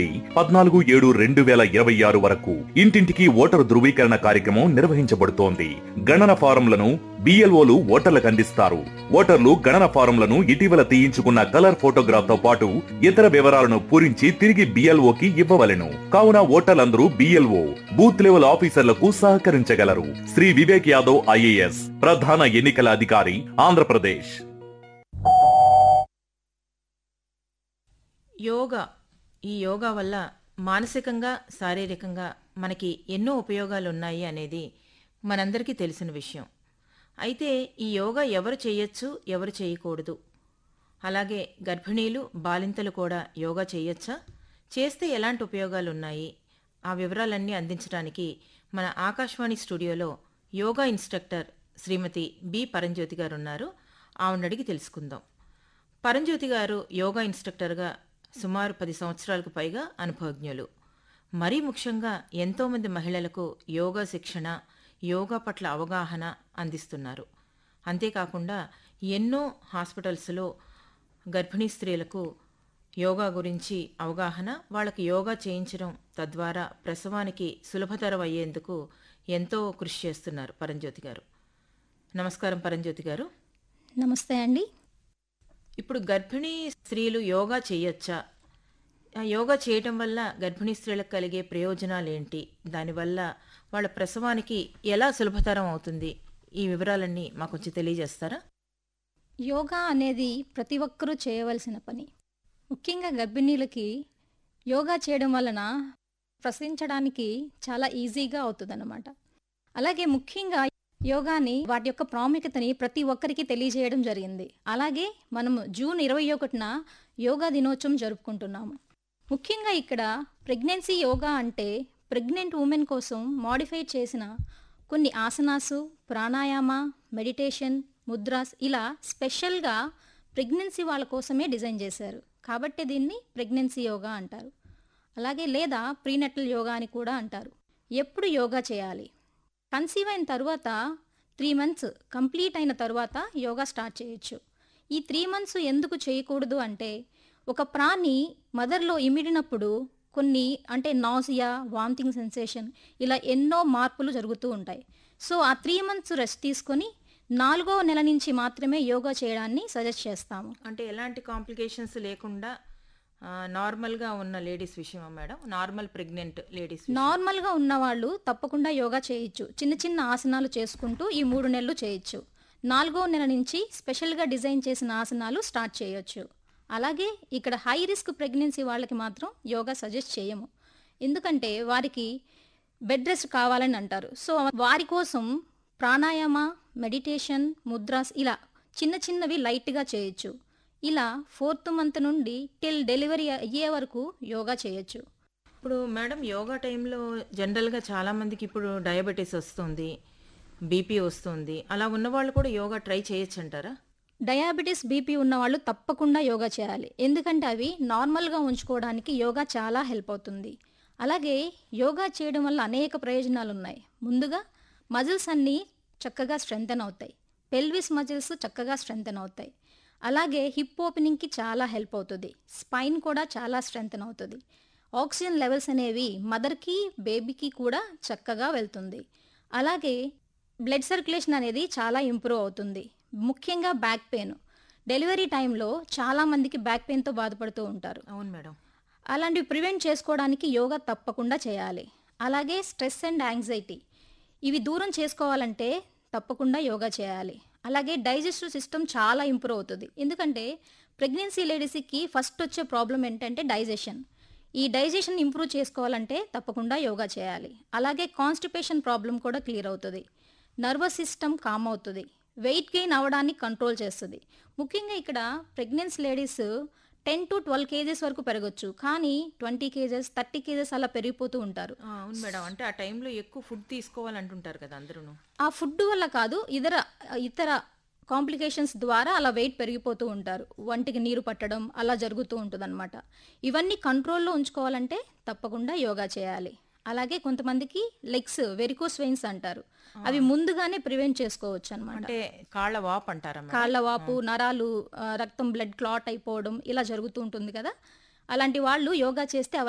నుండి పద్నాలుగు ఏడు రెండు వేల ఇరవై ఆరు వరకు ఇంటింటికి ఓటరు ధృవీకరణ కార్యక్రమం నిర్వహించబడుతోంది గణన ఫారంలను బిఎల్ఓలు ఓటర్లకు అందిస్తారు ఓటర్లు గణన ఫారంలను ఇటీవల తీయించుకున్న కలర్ ఫోటోగ్రాఫ్ తో పాటు ఇతర వివరాలను పూరించి తిరిగి బిఎల్ఓకి ఇవ్వవలెను కావున ఓటర్లందరూ బిఎల్ఓ బూత్ లెవెల్ ఆఫీసర్లకు సహకరించగలరు శ్రీ వివేక్ యాదవ్ ఐఏఎస్ ప్రధాన ఎన్నికల అధికారి ఆంధ్రప్రదేశ్ యోగా ఈ యోగా వల్ల మానసికంగా శారీరకంగా మనకి ఎన్నో ఉపయోగాలు ఉన్నాయి అనేది మనందరికీ తెలిసిన విషయం అయితే ఈ యోగా ఎవరు చేయొచ్చు ఎవరు చేయకూడదు అలాగే గర్భిణీలు బాలింతలు కూడా యోగా చేయొచ్చా చేస్తే ఎలాంటి ఉపయోగాలు ఉన్నాయి ఆ వివరాలన్నీ అందించడానికి మన ఆకాశవాణి స్టూడియోలో yoga instructor Shrimati B Paranjyothi garu ఉన్నారు ఆవిడ అడిగి తెలుసుకుందాం పరంజ్యోతి గారు యోగా ఇన్స్ట్రక్టర్గా సుమారు పది సంవత్సరాలకు పైగా అనుభవజ్ఞులు మరీ ముఖ్యంగా ఎంతోమంది మహిళలకు యోగా శిక్షణ యోగా పట్ల అవగాహన అందిస్తున్నారు అంతేకాకుండా ఎన్నో హాస్పిటల్స్లో గర్భిణీ స్త్రీలకు యోగా గురించి అవగాహన వాళ్ళకి యోగా చేయించడం తద్వారా ప్రసవానికి సులభతరం అయ్యేందుకు ఎంతో కృషి చేస్తున్నారు పరంజ్యోతి గారు నమస్కారం పరంజ్యోతి గారు నమస్తే అండి ఇప్పుడు గర్భిణీ స్త్రీలు యోగా చేయొచ్చా ఆ యోగా చేయటం వల్ల గర్భిణీ స్త్రీలకు కలిగే ప్రయోజనాలు ఏంటి దానివల్ల వాళ్ళ ప్రసవానికి ఎలా సులభతరం అవుతుంది ఈ వివరాలన్నీ మాకు కొంచెం తెలియజేస్తారా యోగా అనేది ప్రతి ఒక్కరూ చేయవలసిన పని ముఖ్యంగా గర్భిణీలకి యోగా చేయడం వలన ప్రసవించడానికి చాలా ఈజీగా అవుతుందన్నమాట అలాగే ముఖ్యంగా యోగాని వాటి యొక్క ప్రాముఖ్యతని ప్రతి ఒక్కరికి తెలియజేయడం జరిగింది అలాగే మనం జూన్ ఇరవై ఒకటిన యోగా దినోత్సవం జరుపుకుంటున్నాము ముఖ్యంగా ఇక్కడ ప్రెగ్నెన్సీ యోగా అంటే ప్రెగ్నెంట్ ఉమెన్ కోసం మాడిఫై చేసిన కొన్ని ఆసనాసు ప్రాణాయామ మెడిటేషన్ ముద్రాస్ ఇలా స్పెషల్గా ప్రెగ్నెన్సీ వాళ్ళ కోసమే డిజైన్ చేశారు కాబట్టి దీన్ని ప్రెగ్నెన్సీ యోగా అంటారు అలాగే లేదా ప్రీనటల్ యోగా అని కూడా అంటారు ఎప్పుడు యోగా చేయాలి కన్సీవ్ అయిన తర్వాత త్రీ మంత్స్ కంప్లీట్ అయిన తర్వాత యోగా స్టార్ట్ చేయొచ్చు ఈ త్రీ మంత్స్ ఎందుకు చేయకూడదు అంటే ఒక ప్రాణి మదర్లో ఇమిడినప్పుడు కొన్ని అంటే నాసియా వామిటింగ్ సెన్సేషన్ ఇలా ఎన్నో మార్పులు జరుగుతూ ఉంటాయి సో ఆ త్రీ మంత్స్ రెస్ట్ తీసుకొని నాలుగో నెల నుంచి మాత్రమే యోగా చేయడాన్ని సజెస్ట్ చేస్తాము అంటే ఎలాంటి కాంప్లికేషన్స్ లేకుండా ఆ, నార్మల్గా ఉన్న లేడీస్ విషయమా మేడం నార్మల్ ప్రెగ్నెంట్ లేడీస్ నార్మల్గా ఉన్నవాళ్ళు తప్పకుండా యోగా చేయొచ్చు చిన్న చిన్న ఆసనాలు చేసుకుంటూ ఈ మూడు నెలలు చేయొచ్చు నాలుగో నెల నుంచి స్పెషల్గా డిజైన్ చేసిన ఆసనాలు స్టార్ట్ చేయొచ్చు అలాగే ఇక్కడ హై రిస్క్ ప్రెగ్నెన్సీ వాళ్ళకి మాత్రం యోగా సజెస్ట్ చేయము ఎందుకంటే వారికి బెడ్ రెస్ట్ కావాలని అంటారు సో వారి కోసం ప్రాణాయామ మెడిటేషన్ ముద్రాస్ ఇలా చిన్న చిన్నవి లైట్గా చేయొచ్చు ఇలా ఫోర్త్ మంత్ నుండి టిల్ డెలివరీ అయ్యే వరకు యోగా చేయొచ్చు ఇప్పుడు మేడం యోగా టైంలో జనరల్గా చాలా మందికి ఇప్పుడు డయాబెటీస్ వస్తుంది బీపీ వస్తుంది అలా ఉన్న వాళ్ళు కూడా యోగా ట్రై చేయొచ్చు అంటారా డయాబెటీస్ బీపీ ఉన్న వాళ్ళు తప్పకుండా యోగా చేయాలి ఎందుకంటే అవి నార్మల్గా ఉంచుకోవడానికి యోగా చాలా హెల్ప్ అవుతుంది అలాగే యోగా చేయడం వల్ల అనేక ప్రయోజనాలు ఉన్నాయి ముందుగా మజిల్స్ అన్నీ చక్కగా స్ట్రెంగ్తన్ అవుతాయి పెల్విస్ మజిల్స్ చక్కగా స్ట్రెంగ్తన్ అవుతాయి అలాగే హిప్ ఓపెనింగ్కి చాలా హెల్ప్ అవుతుంది స్పైన్ కూడా చాలా స్ట్రెంగ్తన్ అవుతుంది ఆక్సిజన్ లెవెల్స్ అనేవి మదర్కి బేబీకి కూడా చక్కగా వెళ్తుంది అలాగే బ్లడ్ సర్క్యులేషన్ అనేది చాలా ఇంప్రూవ్ అవుతుంది ముఖ్యంగా బ్యాక్ పెయిన్ డెలివరీ టైంలో చాలా మందికి బ్యాక్ పెయిన్తో బాధపడుతూ ఉంటారు అవును మేడం అలాంటివి ప్రివెంట్ చేసుకోవడానికి యోగా తప్పకుండా చేయాలి అలాగే స్ట్రెస్ అండ్ యాంగ్జైటీ ఇవి దూరం చేసుకోవాలంటే తప్పకుండా యోగా చేయాలి అలాగే డైజెస్టివ్ సిస్టమ్ చాలా ఇంప్రూవ్ అవుతుంది ఎందుకంటే ప్రెగ్నెన్సీ లేడీస్కి ఫస్ట్ వచ్చే ప్రాబ్లం ఏంటంటే డైజెషన్ ఈ డైజెషన్ ఇంప్రూవ్ చేసుకోవాలంటే తప్పకుండా యోగా చేయాలి అలాగే కాన్స్టిపేషన్ ప్రాబ్లం కూడా క్లియర్ అవుతుంది నర్వస్ సిస్టమ్ కామ్ అవుతుంది వెయిట్ గెయిన్ అవ్వడాన్ని కంట్రోల్ చేస్తుంది ముఖ్యంగా ఇక్కడ pregnancy ladies ten to twelve kgs వరకు పెరగచ్చు కానీ ట్వంటీ కేజెస్ థర్టీ కేజెస్ అలా పెరిగిపోతూ ఉంటారు ఆ, అవును మేడం అంటే ఆ టైంలో ఎక్కువ ఫుడ్ తీసుకోవాలంటుంటారు కదా అందరూ ఆ ఫుడ్ వల్ల కాదు ఇతర ఇతర కాంప్లికేషన్స్ ద్వారా అలా వెయిట్ పెరిగిపోతూ ఉంటారు వంటికి నీరు పట్టడం అలా జరుగుతూ ఉంటుంది ఇవన్నీ కంట్రోల్లో ఉంచుకోవాలంటే తప్పకుండా యోగా చేయాలి అలాగే కొంతమందికి లెగ్స్ వెరికోస్ వెయిన్స్ అంటారు అవి ముందుగానే ప్రివెంట్ చేసుకోవచ్చు అనమాట అంటే కాళ్ళ వాప్ అంటారా మేడం కాళ్ళ వాపు నరాలు ఆ, రక్తం బ్లడ్ క్లాట్ అయిపోవడం ఇలా జరుగుతూ ఉంటుంది కదా అలాంటి వాళ్ళు యోగా చేస్తే